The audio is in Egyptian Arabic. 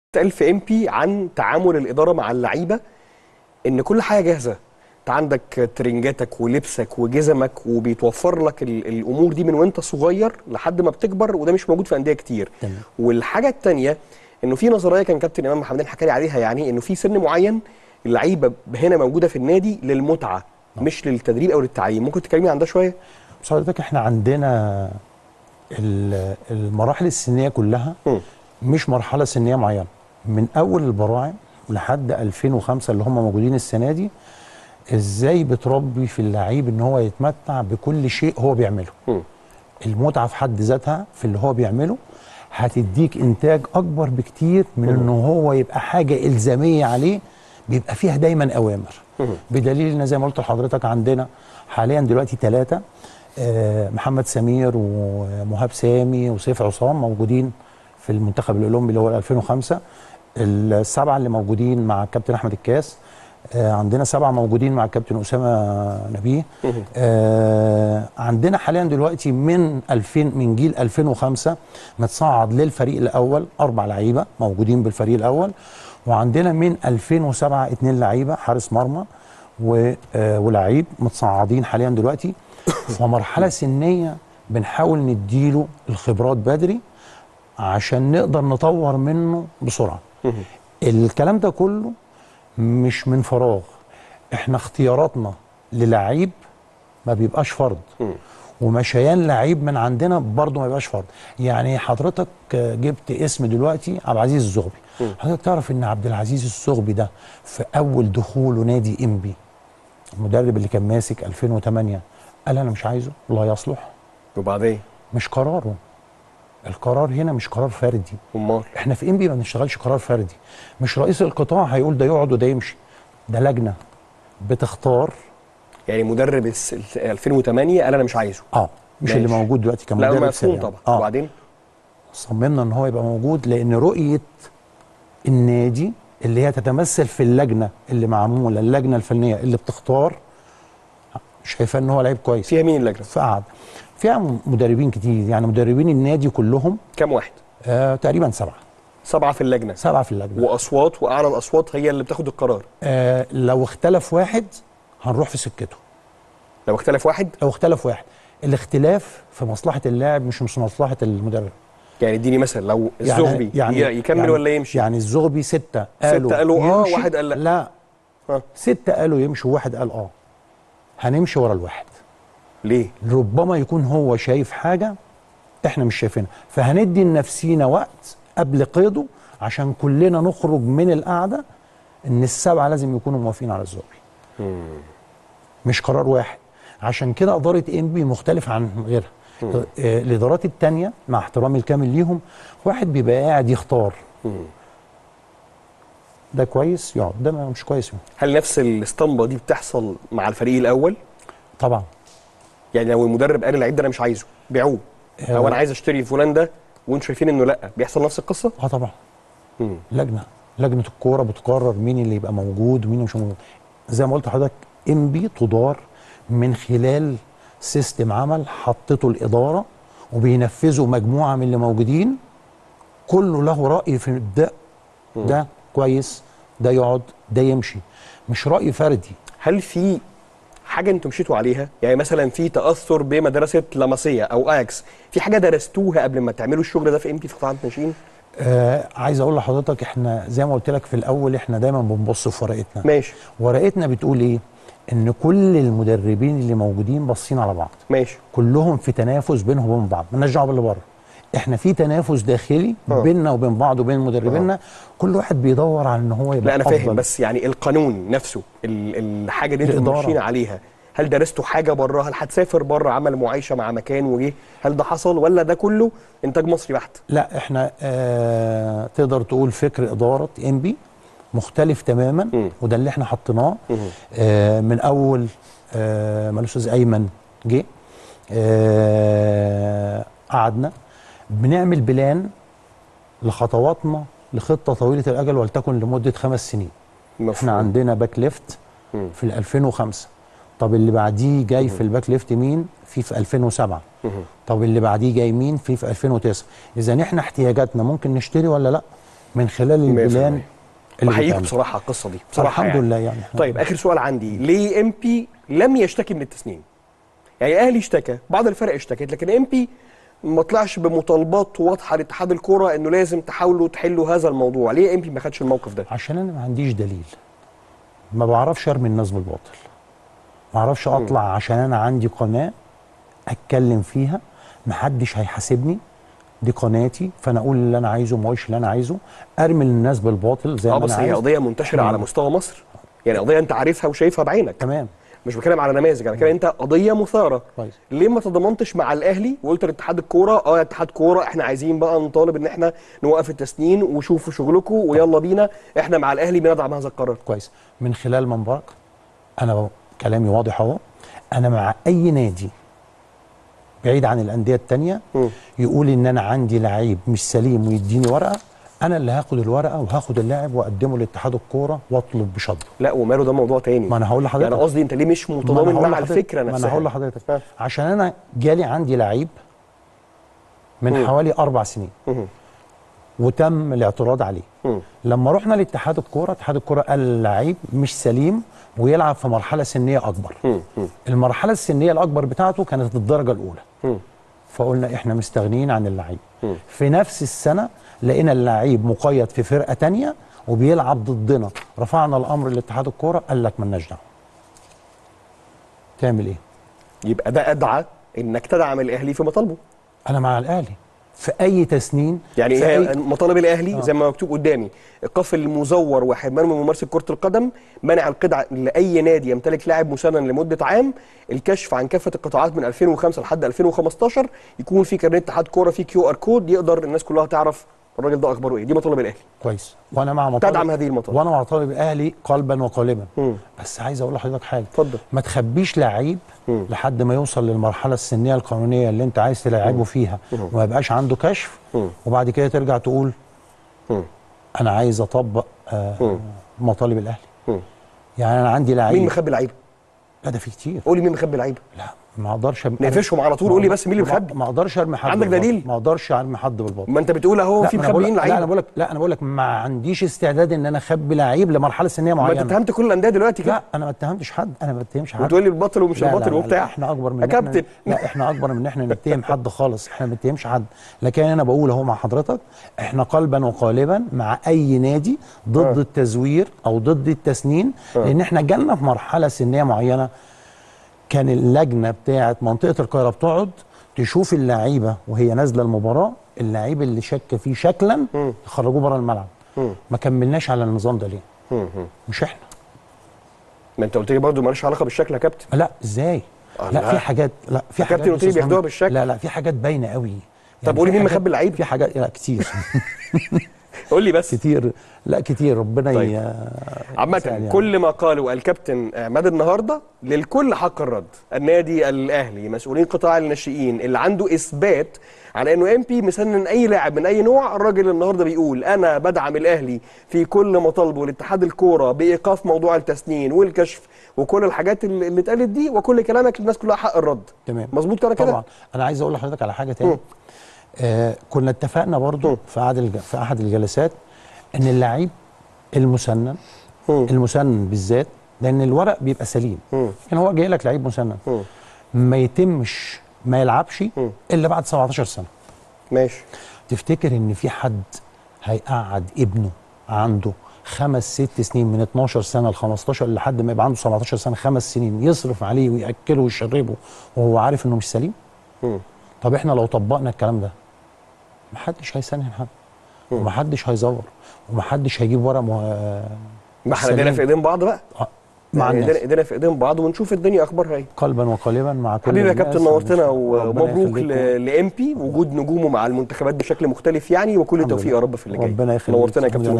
اتقال في ام بي عن تعامل الاداره مع اللعيبه ان كل حاجه جاهزه انت عندك ترنجاتك ولبسك وجزمك وبيتوفر لك ال- الامور دي من وانت صغير لحد ما بتكبر وده مش موجود في انديه كتير تمام. والحاجه الثانيه انه في نظريه كان كابتن امام محمدين حكى لي عليها يعني انه في سن معين اللعيبه هنا موجوده في النادي للمتعه مش للتدريب او للتعليم ممكن تكلمني عن ده شويه بس حضرتك احنا عندنا ال- المراحل السنيه كلها مم. مش مرحله سنيه معينه من اول البراعم لحد 2005 اللي هم موجودين السنه دي ازاي بتربي في اللعيب ان هو يتمتع بكل شيء هو بيعمله مم. المتعه في حد ذاتها في اللي هو بيعمله هتديك انتاج اكبر بكتير من انه هو يبقى حاجه الزاميه عليه بيبقى فيها دايما اوامر مم. بدليل ان زي ما قلت لحضرتك عندنا حاليا دلوقتي ثلاثه محمد سمير ومهاب سامي وسيف عصام موجودين في المنتخب الاولمبي اللي هو 2005 السبعه اللي موجودين مع الكابتن احمد الكاس آه، عندنا سبعه موجودين مع الكابتن اسامه نبيه مهم. آه عندنا حاليا دلوقتي من 2000 من جيل 2005 متصعد للفريق الاول اربع لعيبه موجودين بالفريق الاول وعندنا من 2007 اثنين لعيبه حارس مرمى و- آه، ولعيب متصعدين حاليا دلوقتي فمرحله سنيه بنحاول نديله الخبرات بدري عشان نقدر نطور منه بسرعه مهم. الكلام ده كله مش من فراغ احنا اختياراتنا للعيب ما بيبقاش فرض مم. ومشيان لعيب من عندنا برضه ما بيبقاش فرض يعني حضرتك آه، جبت اسم دلوقتي عبد العزيز الزغبي مم. حضرتك تعرف ان عبد العزيز الزغبي ده في اول دخوله نادي انبي المدرب اللي كان ماسك 2008 قال انا مش عايزه لا يصلح وبعدين مش قراره القرار هنا مش قرار فردي امال احنا في انبي ما بنشتغلش قرار فردي مش رئيس القطاع هيقول ده يقعد وده يمشي ده لجنه بتختار يعني مدرب الس- ال- 2008 قال انا مش عايزه اه مش اللي ماشي. موجود دلوقتي لا كمدرب مفهوم سريع. طبعا اه وبعدين صممنا ان هو يبقى موجود لان رؤيه النادي اللي هي تتمثل في اللجنه اللي معموله اللجنه الفنيه اللي بتختار شايفاه ان هو لعيب كويس فيها مين اللجنه فقعد فيها مدربين كتير يعني مدربين النادي كلهم كام واحد آه تقريبا سبعه سبعه في اللجنه سبعه في اللجنه واصوات واعلى الاصوات هي اللي بتاخد القرار آه لو اختلف واحد هنروح في سكته لو اختلف واحد لو اختلف واحد الاختلاف في مصلحه اللاعب مش في مصلحه المدرب يعني اديني مثلا لو الزغبي يعني يكمل يعني ولا يمشي يعني الزغبي ستة قالوا قالوا آه، يمشي. واحد قال لا. لا ها. ستة قالوا يمشي وواحد قال اه هنمشي ورا الواحد ليه ربما يكون هو شايف حاجة احنا مش شايفينها فهندي لنفسينا وقت قبل قيده عشان كلنا نخرج من القعدة ان السبعة لازم يكونوا موافقين على الزغبي مش قرار واحد عشان كده إدارة إنبي مختلفة عن غيرها آه، الإدارات التانية مع احترامي الكامل ليهم واحد بيبقى قاعد يختار ده كويس يقعد ده ما- مش كويس يقعد. هل نفس الاسطمبه دي بتحصل مع الفريق الاول طبعا يعني لو المدرب قال اللعيب ده انا مش عايزه بيعوه او آه. انا عايز اشتري فلان ده وانتوا شايفين انه لا بيحصل نفس القصه اه طبعا مم. لجنه لجنه الكوره بتقرر مين اللي يبقى موجود ومين مش موجود زي ما قلت لحضرتك انبي تدار من خلال سيستم عمل حطته الاداره وبينفذه مجموعه من اللي موجودين كله له راي في ده ده كويس ده يقعد ده يمشي مش راي فردي هل في حاجه انتوا مشيتوا عليها يعني مثلا في تاثر بمدرسه لاماسيا او اياكس في حاجه درستوها قبل ما تعملوا الشغل ده في امتى في قطاع الناشئين آه عايز اقول لحضرتك احنا زي ما قلت لك في الاول احنا دايما بنبص في ورقتنا ماشي ورقتنا بتقول ايه ان كل المدربين اللي موجودين باصين على بعض ماشي كلهم في تنافس بينهم وبين بعض مالناش دعوه باللي بره احنا في تنافس داخلي آه. بيننا وبين بعض وبين مدربينا كل واحد بيدور على ان هو يبقى لا انا أفضل. فاهم بس يعني القانون نفسه ال- الحاجه اللي انتوا الإدارة. ماشيين عليها هل درستوا حاجه بره هل هتسافر بره عمل معايشه مع مكان وجه هل ده حصل ولا ده كله انتاج مصري بحت لا احنا آه تقدر تقول فكر اداره انبي مختلف تماما مم. وده اللي احنا حطيناه مم. آه من اول آه ما الاستاذ ايمن جه آه قعدنا بنعمل بلان لخطواتنا لخطه طويله الاجل ولتكن لمده خمس سنين احنا مفهوم. عندنا باك ليفت مم. في ال 2005 طب اللي بعديه جاي في الباك ليفت مين في في 2007 مهم. طب اللي بعديه جاي مين في في 2009 اذا احنا احتياجاتنا ممكن نشتري ولا لا من خلال البلان اللي بحييك بتعمل. بصراحه على القصه دي بصراحه الحمد يعني. لله يعني إحنا- طيب اخر سؤال عندي ليه ام بي لم يشتكي من التسنين يعني الاهلي اشتكى بعض الفرق اشتكت لكن ام بي ما طلعش بمطالبات واضحه لاتحاد الكوره انه لازم تحاولوا تحلوا هذا الموضوع ليه ام بي ما خدش الموقف ده عشان انا ما عنديش دليل ما بعرفش ارمي الناس بالباطل ما اعرفش اطلع عشان انا عندي قناه اتكلم فيها محدش هيحاسبني دي قناتي فانا اقول اللي انا عايزه ما اقولش اللي انا عايزه ارمي الناس بالباطل زي اه ما بس انا هي عايز قضيه منتشره على مستوى مصر يعني قضيه انت عارفها وشايفها بعينك تمام مش بتكلم على نماذج انا بتكلم انت قضيه مثاره كويس ليه ما تضامنتش مع الاهلي وقلت لاتحاد الكوره اه يا اتحاد كوره احنا عايزين بقى نطالب ان احنا نوقف التسنين وشوفوا شغلكم ويلا بينا احنا مع الاهلي بندعم هذا القرار كويس من خلال منبرك انا كلامي واضح اهو انا مع اي نادي بعيد عن الانديه التانية مم. يقول ان انا عندي لعيب مش سليم ويديني ورقه انا اللي هاخد الورقه وهاخد اللاعب واقدمه لاتحاد الكوره واطلب بشطبه لا وماله ده موضوع تاني ما انا هقول لحضرتك يعني قصدي انت ليه مش ما أنا متضامن هقول مع لحضرتك- الفكره ما نفسها انا هقول لحضرتك ها. عشان انا جالي عندي لعيب من مم. حوالي اربع سنين مم. وتم الاعتراض عليه مم. لما رحنا لاتحاد الكوره اتحاد الكوره قال اللعيب مش سليم ويلعب في مرحله سنيه اكبر مم. مم. المرحله السنيه الاكبر بتاعته كانت الدرجه الاولى مم. فقلنا احنا مستغنيين عن اللعيب مم. في نفس السنه لقينا اللعيب مقيد في فرقه تانية وبيلعب ضدنا رفعنا الامر لاتحاد الكوره قال لك مالناش دعوه تعمل ايه يبقى ده ادعى انك تدعم الاهلي في مطالبه انا مع الاهلي في اي تسنين يعني في هي أي... مطالب الاهلي آه. زي ما مكتوب قدامي ايقاف المزور وحرمانه من ممارسه كره القدم منع القطع لاي نادي يمتلك لاعب مسنن لمده عام الكشف عن كافه القطاعات من 2005 لحد 2015 يكون في كارنيه اتحاد كوره في كيو ار كود يقدر الناس كلها تعرف الراجل ده اخباره ايه دي مطالب الاهلي كويس وانا مع مطالب تدعم هذه المطالب وانا مع طالب الاهلي قلبا وقالبا مم. بس عايز اقول لحضرتك حاجه اتفضل ما تخبيش لعيب مم. لحد ما يوصل للمرحله السنيه القانونيه اللي انت عايز تلعبه فيها وما يبقاش عنده كشف مم. وبعد كده ترجع تقول مم. انا عايز اطبق آه مم. مطالب الاهلي مم. يعني انا عندي لعيب مين مخبي لعيبه لا ده في كتير قول لي مين مخبي لعيبه لا ما اقدرش أم- نقفشهم على طول ما قول لي أقدر- بس مين اللي ما- مخبي ما اقدرش ارمي حد عندك بالباطل. دليل؟ ما اقدرش ارمي حد بالباطل ما انت بتقول اهو لا في ما أنا بقول- مخبيين لا انا لعيبه بقول لك لا انا بقول لك ما عنديش استعداد ان انا اخبي لعيب لمرحله سنيه ما انت معينه اتهمت كل الانديه دلوقتي كده لا انا ما اتهمتش حد انا ما اتهمش حد وتقول لي البطل ومش لا لا البطل لا وبتاع لا احنا اكبر من يا إن كابتن احنا لا احنا اكبر من ان احنا نتهم حد خالص احنا ما بنتهمش حد لكن انا بقول اهو مع حضرتك احنا قلبا وقالبا مع اي نادي ضد آه. التزوير او ضد التسنين آه. لان احنا جالنا في مرحله سنيه معينه كان اللجنه بتاعه منطقه القاهره بتقعد تشوف اللعيبه وهي نازله المباراه اللعيب اللي شك فيه شكلا مم. يخرجوه بره الملعب مم. ما كملناش على النظام ده ليه مم. مم. مش احنا ما انت قلت لي برضه مالوش علاقه بالشكل يا كابتن لا ازاي الله. لا في حاجات لا في يا حاجات كابتن قلت لي أستاذ بياخدوها محمد. بالشكل. لا لا في حاجات باينه قوي طب قولي في مين حاجات- مخبي اللعيبة؟ في حاجات لا كتير قول لي بس كتير لا كتير ربنا طيب. ي- عامة يسهل يعني. كل ما قاله الكابتن عماد النهارده للكل حق الرد، النادي الاهلي مسؤولين قطاع الناشئين اللي عنده اثبات على انه ام بي مسنن اي لاعب من اي نوع، الراجل النهارده بيقول انا بدعم الاهلي في كل مطالبه لاتحاد الكوره بايقاف موضوع التسنين والكشف وكل الحاجات اللي اللي اتقالت دي وكل كلامك الناس كلها حق الرد. تمام مظبوط كده كده؟ طبعا انا عايز اقول لحضرتك على حاجه تاني مم. آه كنا اتفقنا برضو مم. في احد الج... في احد الجلسات ان اللعيب المسنن مم. المسنن بالذات لان الورق بيبقى سليم مم. لكن هو جاي لك لعيب مسنن مم. ما يتمش ما يلعبش مم. الا بعد 17 سنه ماشي تفتكر ان في حد هيقعد ابنه عنده خمس ست سنين من 12 سنه ل 15 لحد ما يبقى عنده 17 سنه خمس سنين يصرف عليه وياكله ويشربه وهو عارف انه مش سليم مم. طب احنا لو طبقنا الكلام ده محدش هيسنن حد ومحدش هيزور ومحدش هيجيب ورق مه... ما احنا سليم. ايدينا في ايدين بعض بقى مع يعني الناس ايدينا ايدينا في ايدين بعض ونشوف الدنيا اخبارها ايه قلبا وقالبا مع كل حبيبي يا الناس كابتن نورتنا ربنا ومبروك يخليكم. لام بي وجود نجومه مع المنتخبات بشكل مختلف يعني وكل الحمد التوفيق لله. يا رب في اللي جاي ربنا يخليك. نورتنا يا الحمد كابتن لله.